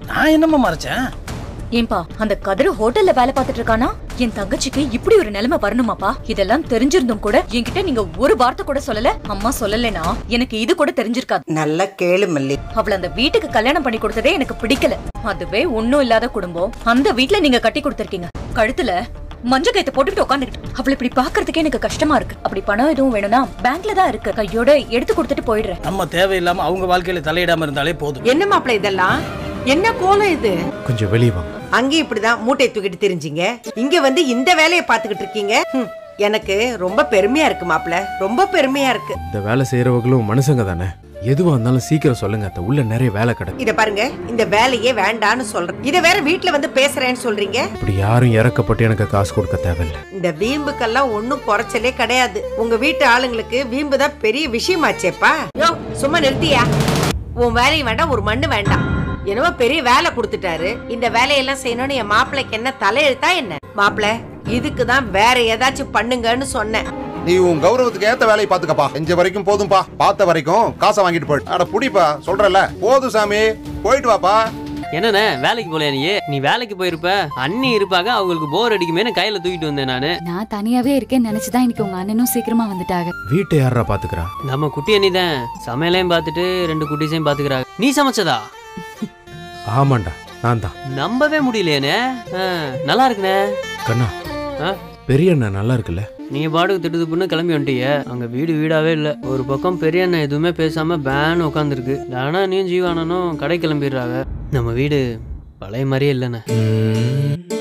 நான் என்னம்மா மறைச்சேன் ஏன்பா அந்த கதிர ஹோட்டல்ல வேலை பார்த்துட்டு இருக்கானா என் தங்கச்சிக்கு இப்படி ஒரு நிலைமை வரணுமாப்பா இதெல்லாம் தெரிஞ்சிருந்தும் கூட என்கிட்ட நீங்க ஒரு வார்த்தை கூட சொல்லல அம்மா சொல்லலைனா எனக்கு இது கூட தெரிஞ்சிருக்காது நல்லா கேளு மல்லி அவள அந்த வீட்டுக்கு கல்யாணம் பண்ணி கொடுத்ததே எனக்கு பிடிக்கல அதுவே ஒண்ணும் இல்லாத குடும்பம் அந்த வீட்ல நீங்க கட்டி கொடுத்திருக்கீங்க கழுத்துல மஞ்ச கைத்தை போட்டுட்டு உட்காந்துக்கிட்டு அவளை இப்படி பாக்குறதுக்கே எனக்கு கஷ்டமா இருக்கு அப்படி பணம் எதுவும் வேணும்னா பேங்க்ல தான் இருக்கு கையோட எடுத்து கொடுத்துட்டு போயிடுறேன் நம்ம தேவையில்லாம அவங்க வாழ்க்கையில தலையிடாம இருந்தாலே போதும் என்ன மாப்பிள இதெல்லாம் என்ன கோலம் இது கொஞ்சம் வெளியே வாங்க அங்கேயும் இப்படிதான் மூட்டை தூக்கிட்டு தெரிஞ்சீங்க இங்க வந்து இந்த வேலையை பாத்துக்கிட்டு இருக்கீங்க ஹம், எனக்கு ரொம்ப பெருமையா இருக்கு மாப்பிள ரொம்ப பெருமையா இருக்கு இந்த வேலை செய்யறவங்களும் மனுஷங்க தானே எதுவா இருந்தாலும் சீக்கிரம் சொல்லுங்க அத்தை உள்ள நிறைய வேலை கிடக்கு இத பாருங்க இந்த வேலையே வேண்டான்னு சொல்றேன் இத வேற வீட்ல வந்து பேசுறேன்னு சொல்றீங்க இப்படி யாரும் இறக்கப்பட்டு எனக்கு காசு கொடுக்க தேவையில்லை இந்த வீம்புக்கெல்லாம் ஒண்ணும் குறைச்சலே கிடையாது உங்க வீட்டு ஆளுங்களுக்கு வீம்பு தான் பெரிய விஷயமாச்சேப்பா யோ சும்மா நிறுத்தியா உன் வேலையும் வேண்டாம் ஒரு மண்ணு வேண்டாம் என்னவோ பெரிய வேலை கொடுத்துட்டாரு இந்த வேலையெல்லாம் செய்யணும்னு என் மாப்பிள்ளைக்கு என்ன தலையெழுத்தா என்ன மாப்பிள்ள இதுக்கு தான் வேற ஏதாச்சும் பண்ணுங்கன்னு சொன்னேன் நீ உன் கௌரவத்துக்கு ஏத்த வேலையை பாத்துக்கப்பா செஞ்ச வரைக்கும் போதும்பா பார்த்த வரைக்கும் காசை வாங்கிட்டு போயிடு அட புடிப்பா சொல்றல போதும் சாமி போயிட்டு வாப்பா என்னண்ணே வேலைக்கு போலையா நீ நீ வேலைக்கு போயிருப்ப அண்ணி இருப்பாங்க அவங்களுக்கு போர் அடிக்குமேனு கையில தூக்கிட்டு வந்தேன் நானு நான் தனியாவே இருக்கேன்னு நினைச்சுதான் இன்னைக்கு உங்க அண்ணனும் சீக்கிரமா வந்துட்டாங்க வீட்டை யாரா பாத்துக்கிறா நம்ம குட்டி அண்ணி தான் சமையலையும் பார்த்துட்டு ரெண்டு குட்டிஸையும் பாத்துக்கிறாங்க நீ சமைச்சதா ஆமாண்டா நான் தான் நம்பவே முடியலையேண்ணே ஆ, நல்லா இருக்குண்ணே கண்ணா ஆ? பெரிய அண்ணன் நல்லா இருக்குல்ல நீ பாட்டுக்கு திட்டு திப்புன்னு கிளம்பி வந்துட்டீங்க அங்க வீடு வீடாவே இல்ல ஒரு பக்கம் பெரிய அண்ணன் எதுவுமே பேசாம பேன் உட்காந்துருக்கு ஆனா நீயும் ஜீவானனும் கடை கிளம்பிடுறாங்க நம்ம வீடு பழைய மாதிரியே இல்லைண்ணே ம்,